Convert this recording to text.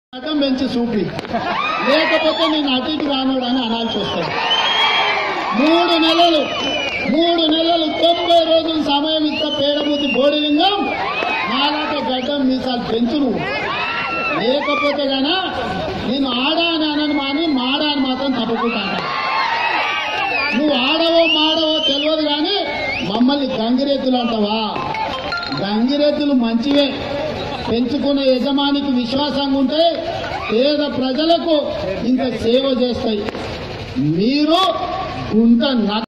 రకం పెంచి చూపి లేకపోతే నేను అటు ఇటు రానోడు అని అనాల్సి వస్తుంది మూడు నెలలు మూడు నెలలు తొంభై రోజులు సమయం ఇస్తా పేడమూతి బోడిలింగం నాలాంటి గడ్డం మీసాలు పెంచు నువ్వు లేకపోతే గన నేను ఆడా అని అనను మాని మాడా అని మాత్రం తప్పుకుంటాను నువ్వు ఆడవో మాడవో తెలియదు కానీ మమ్మల్ని గంగిరెద్దులు అంటావా గంగిరెద్దులు మంచివే పెంచుకున్న యజమానికి విశ్వాసంగా ఉంటే పేద ప్రజలకు ఇంత సేవ చేస్తాయి మీరు గుంట